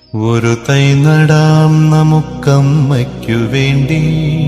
ഒരു തൈ നടാം നമുക്കമ്മയ്ക്കു വേണ്ടി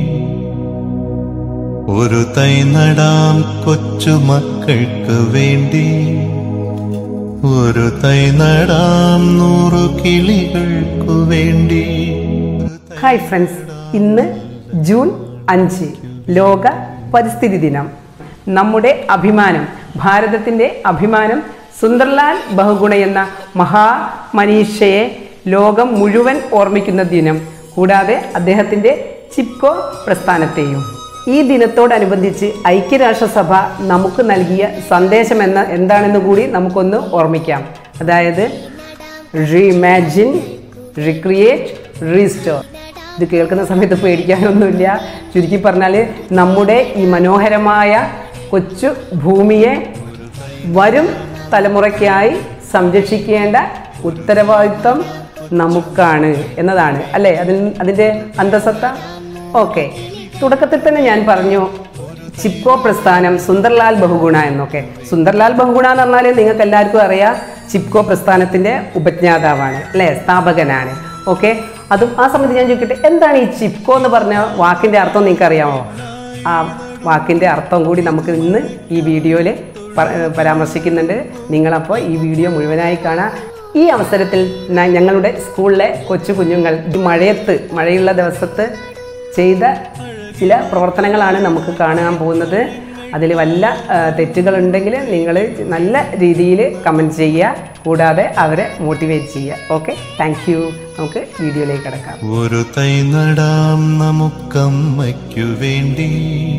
ഒരു തൈ നടാം കൊച്ചുമക്കൾക്ക് വേണ്ടി ഒരു തൈ നടാം നൂറു കിളികൾക്കു വേണ്ടി ഹായ് ഫ്രണ്ട്സ് ഇന്ന് ജൂൺ അഞ്ച് ലോക പരിസ്ഥിതി ദിനം നമ്മുടെ അഭിമാനം ഭാരതത്തിൻ്റെ അഭിമാനം സുന്ദർലാൽ ബഹുഗുണ എന്ന മഹാമനീഷയെ ലോകം മുഴുവൻ ഓർമ്മിക്കുന്ന ദിനം കൂടാതെ അദ്ദേഹത്തിൻ്റെ ചിപ്കോ പ്രസ്ഥാനത്തെയും ഈ ദിനത്തോടനുബന്ധിച്ച് ഐക്യരാഷ്ട്രസഭ നമുക്ക് നൽകിയ സന്ദേശം എന്ന എന്താണെന്ന് കൂടി നമുക്കൊന്ന് ഓർമ്മിക്കാം അതായത് റീഇമാജിൻ റിക്രിയേറ്റ് റീസ്റ്റോർ ഇത് കേൾക്കുന്ന സമയത്ത് പേടിക്കാനൊന്നുമില്ല ചുരുക്കി പറഞ്ഞാൽ നമ്മുടെ ഈ മനോഹരമായ കൊച്ചു ഭൂമിയെ വരും തലമുറയ്ക്കായി സംരക്ഷിക്കേണ്ട ഉത്തരവാദിത്വം നമുക്കാണ് എന്നതാണ് അല്ലേ അതിൽ അതിൻ്റെ അന്തസത്ത ഓക്കെ തുടക്കത്തിൽ തന്നെ ഞാൻ പറഞ്ഞു ചിപ്കോ പ്രസ്ഥാനം സുന്ദർലാൽ ബഹുഗുണ എന്നൊക്കെ സുന്ദർലാൽ ബഹുഗുണ എന്ന് പറഞ്ഞാൽ നിങ്ങൾക്ക് എല്ലാവർക്കും അറിയാം ചിപ്കോ പ്രസ്ഥാനത്തിൻ്റെ ഉപജ്ഞാതാവാണ് അല്ലേ സ്ഥാപകനാണ് ഓക്കെ അതും ആ സമയത്ത് ഞാൻ ചോദിക്കട്ടെ എന്താണ് ഈ ചിപ്കോ എന്ന് പറഞ്ഞ വാക്കിൻ്റെ അർത്ഥം നിങ്ങൾക്ക് അറിയാമോ ആ വാക്കിൻ്റെ അർത്ഥം കൂടി നമുക്ക് ഇന്ന് ഈ വീഡിയോയിൽ പരാമർശിക്കുന്നുണ്ട് നിങ്ങളപ്പോൾ ഈ വീഡിയോ മുഴുവനായി കാണാം ഈ അവസരത്തിൽ ന- ഞങ്ങളുടെ സ്കൂളിലെ കൊച്ചു കുഞ്ഞുങ്ങൾ ഇത് മഴയത്ത് മഴയുള്ള ദിവസത്ത് ചെയ്ത ചില പ്രവർത്തനങ്ങളാണ് നമുക്ക് കാണാൻ പോകുന്നത് അതിൽ വല്ല ആ, തെറ്റുകളുണ്ടെങ്കിൽ നിങ്ങൾ നല്ല രീതിയിൽ കമൻറ്റ് ചെയ്യുക കൂടാതെ അവരെ മോട്ടിവേറ്റ് ചെയ്യുക ഓക്കെ താങ്ക് യു നമുക്ക് വീഡിയോയിലേക്ക് കിടക്കാം ഒരു തൈ നടാം നമുക്കമ്മയ്ക്കു വേണ്ടി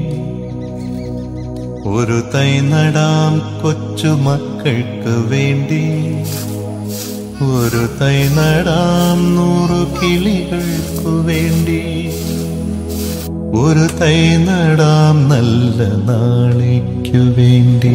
ഒരു തൈ നടാം കൊച്ചുമക്കൾക്ക് വേണ്ടി ഒരു തൈ നടാം നൂറു കിളികൾക്കു വേണ്ടി ഒരു തൈ നടാം നല്ല നാളേക്കു വേണ്ടി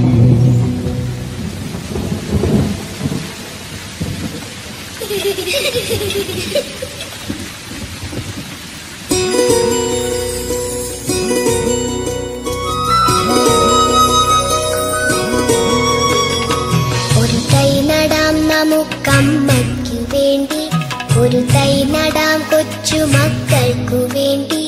ഒരു തൈ നടാം നമുക്കമ്മയ്ക്കു വേണ്ടി ഒരു തൈ നടാം കൊച്ചു മക്കൾക്കു വേണ്ടി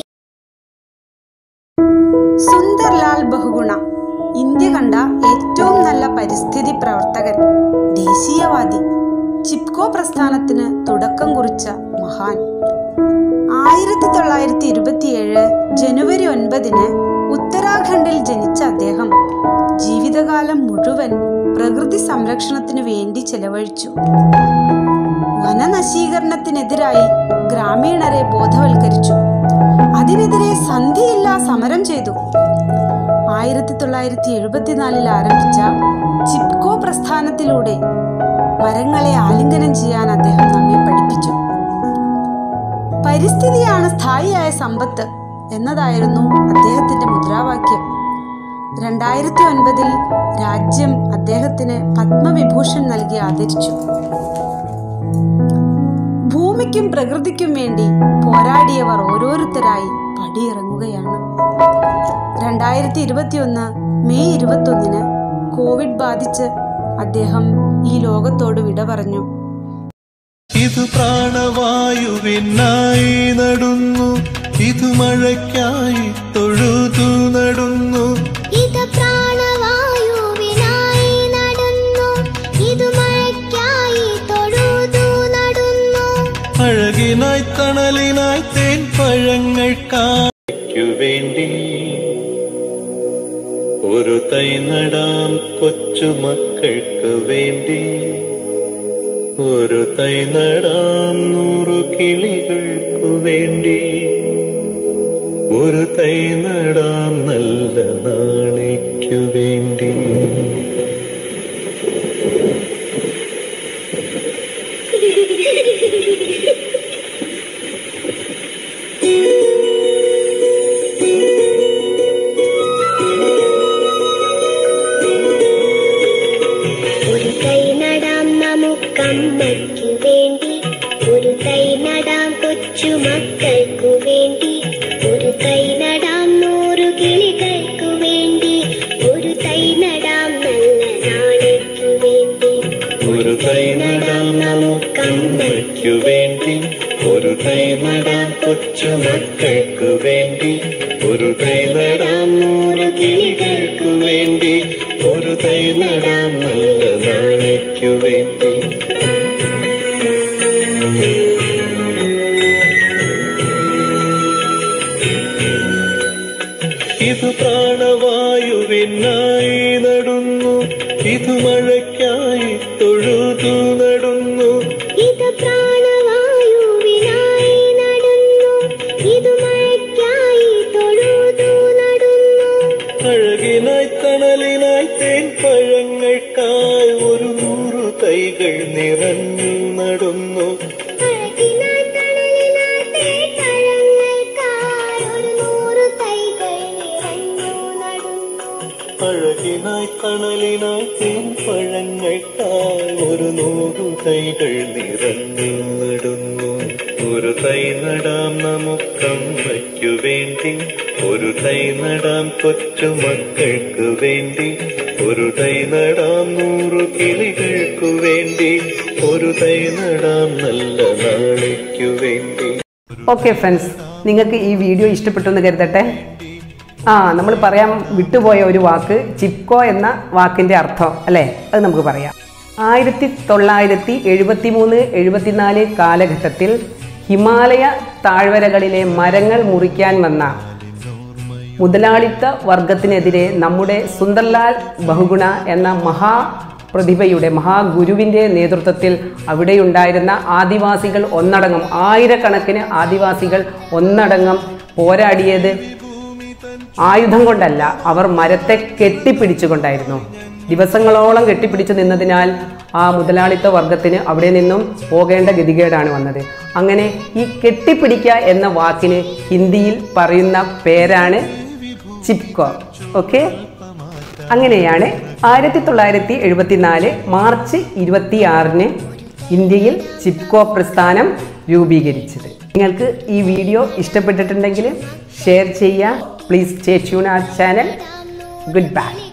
സുന്ദർലാൽ ബഹുഗുണ ഇന്ത്യ കണ്ട ഏറ്റവും നല്ല പരിസ്ഥിതി പ്രവർത്തകൻ ദേശീയവാദി ചിപ്കോ പ്രസ്ഥാനത്തിന് തുടക്കം കുറിച്ച മഹാൻ ആയിരത്തി തൊള്ളായിരത്തി ഇരുപത്തിയേഴ് ജനുവരി ഒൻപതിന് ഉത്തരാഖണ്ഡിൽ ജനിച്ച അദ്ദേഹം ജീവിതകാലം മുഴുവൻ പ്രകൃതി സംരക്ഷണത്തിനു വേണ്ടി ചെലവഴിച്ചു വനനശീകരണത്തിനെതിരായി ഗ്രാമീണരെ ബോധവൽക്കരിച്ചു അതിനെതിരെ സന്ധിയില്ലാ സമരം ചെയ്തു ആയിരത്തി തൊള്ളായിരത്തി എഴുപത്തിനാലിൽ ആരംഭിച്ച ചിപ്കോ പ്രസ്ഥാനത്തിലൂടെ മരങ്ങളെ ആലിംഗനം ചെയ്യാൻ അദ്ദേഹം നമ്മെ പഠിപ്പിച്ചു പരിസ്ഥിതിയാണ് സ്ഥായിയായ സമ്പത്ത് എന്നതായിരുന്നു അദ്ദേഹത്തിന്റെ മുദ്രാവാക്യം രണ്ടായിരത്തി ഒൻപതിൽ രാജ്യം അദ്ദേഹത്തിന് പത്മവിഭൂഷൺ നൽകി ആദരിച്ചു ഭൂമിക്കും പ്രകൃതിക്കും വേണ്ടി പോരാടിയവർ ഓരോരുത്തരായി പടിയിറങ്ങുകയാണ് രണ്ടായിരത്തി ഇരുപത്തിയൊന്ന് മെയ് ഇരുപത്തൊന്നിന് കോവിഡ് ബാധിച്ച് അദ്ദേഹം ഈ ലോകത്തോട് വിട പറഞ്ഞു ഇത് പ്രാണവായുവിനായി നടുന്നു ഇത് മഴയ്ക്കായി തൊഴുതു നടുന്നു ഇത് പ്രാണവായുവിനായി നടന്നു ഇത് മഴയ്ക്കായി തൊഴുതു നടന്നു അഴകിനായി തണലിനായി തേൻ പഴങ്ങൾക്കു വേണ്ടി ഒരു തൈ നടാം കൊച്ചുമക്കൾക്ക് വേണ്ടി ഒരു തൈ നടാം നൂറു കിളികൾക്കു വേണ്ടി ഒരു തൈ നടാം നല്ല നാളേക്കു വേണ്ടി ഒരു തൈ നടാം നമുക്കമ്മയ്ക്കു വേണ്ടി ഒരു തൈ നടാം കൊച്ചു മക്കൾക്കു വേണ്ടി ഒരു തൈ നടാം നൂറു കിളികൾക്കു വേണ്ടി ഒരു തൈ നടാം നല്ല നാളേക്കു വേണ്ടി ഒരു തൈ നടാം നമുക്കമ്മയ്ക്കു വേണ്ടി വേണ്ടി ഒരു തൈ നടാം കൊച്ചുമക്കൾക്കു വേണ്ടി ഒരു തൈ നടാം നൂറ് കിളികൾക്കു വേണ്ടി ഒരു തൈ നടാം നല്ല നാളേക്കു വേണ്ടി ഇത് പ്രാണവായുവിനായി നടുന്നു ഇത് മഴയ്ക്കായി തൊഴുതു നടുന്നു ഇത് പ്രാണവായുവിനായി നടന്നു ഇത് മഴയ്ക്കായി തൊഴുതു നടന്നു അഴകിനായി തണലിനായി തേൻ പഴങ്ങൾക്കായി ഒരു നൂറു തൈകൾ നിറഞ്ഞു നടുന്നു അഴകിനായി തണലിനായി തേൻപഴങ്ങൾക്കായി ഒരു നൂറ് തൈകൾ നിറഞ്ഞു നടന്നു അഴകിനായി തണലിനായി തേൻ പഴങ്ങൾക്കായി ഒരു നൂറു തൈകൾ നിറഞ്ഞു നടുന്നു ഒരു തൈ നടാം നമുക്കമ്മയ്ക്കു വേണ്ടി ഒരു തൈ നടാം കൊച്ചുമക്കൾക്കു വേണ്ടി ഒരു തൈ നടാം നൂറു കിളികൾക്കു വേണ്ടി ഒരു തൈ നടാം നല്ല നാളേക്കു വേണ്ടി ഓക്കെ ഫ്രണ്ട്സ് നിങ്ങൾക്ക് ഈ വീഡിയോ ഇഷ്ടപ്പെട്ടു എന്ന് കരുതട്ടെ ആ നമ്മൾ പറയാൻ വിട്ടുപോയ ഒരു വാക്ക് ചിപ്കോ എന്ന വാക്കിൻ്റെ അർത്ഥം അല്ലേ അത് നമുക്ക് പറയാം ആയിരത്തി തൊള്ളായിരത്തി എഴുപത്തി മൂന്ന് എഴുപത്തിനാല് കാലഘട്ടത്തിൽ ഹിമാലയ താഴ്വരകളിലെ മരങ്ങൾ മുറിക്കാൻ വന്ന മുതലാളിത്ത വർഗത്തിനെതിരെ നമ്മുടെ സുന്ദർലാൽ ബഹുഗുണ എന്ന മഹാ പ്രതിഭയുടെ മഹാഗുരുവിൻ്റെ നേതൃത്വത്തിൽ അവിടെയുണ്ടായിരുന്ന ആദിവാസികൾ ഒന്നടങ്കം ആയിരക്കണക്കിന് ആദിവാസികൾ ഒന്നടങ്കം പോരാടിയത് ആയുധം കൊണ്ടല്ല അവർ മരത്തെ കെട്ടിപ്പിടിച്ചുകൊണ്ടായിരുന്നു ദിവസങ്ങളോളം കെട്ടിപ്പിടിച്ചു നിന്നതിനാൽ ആ മുതലാളിത്ത വർഗത്തിന് അവിടെ നിന്നും പോകേണ്ട ഗതികേടാണ് വന്നത് അങ്ങനെ ഈ കെട്ടിപ്പിടിക്കുക എന്ന വാക്കിന് ഹിന്ദിയിൽ പറയുന്ന പേരാണ് ചിപ്കോ ഓക്കെ അങ്ങനെയാണ് ആയിരത്തി തൊള്ളായിരത്തി എഴുപത്തിനാല് മാർച്ച് ഇരുപത്തിയാറിന് ഇന്ത്യയിൽ ചിപ്കോ പ്രസ്ഥാനം രൂപീകരിച്ചത് നിങ്ങൾക്ക് ഈ വീഡിയോ ഇഷ്ടപ്പെട്ടിട്ടുണ്ടെങ്കിൽ ഷെയർ ചെയ്യുക പ്ലീസ് സ്റ്റേ ട്യൂൺ ആ ചാനൽ ഗുഡ് ബൈ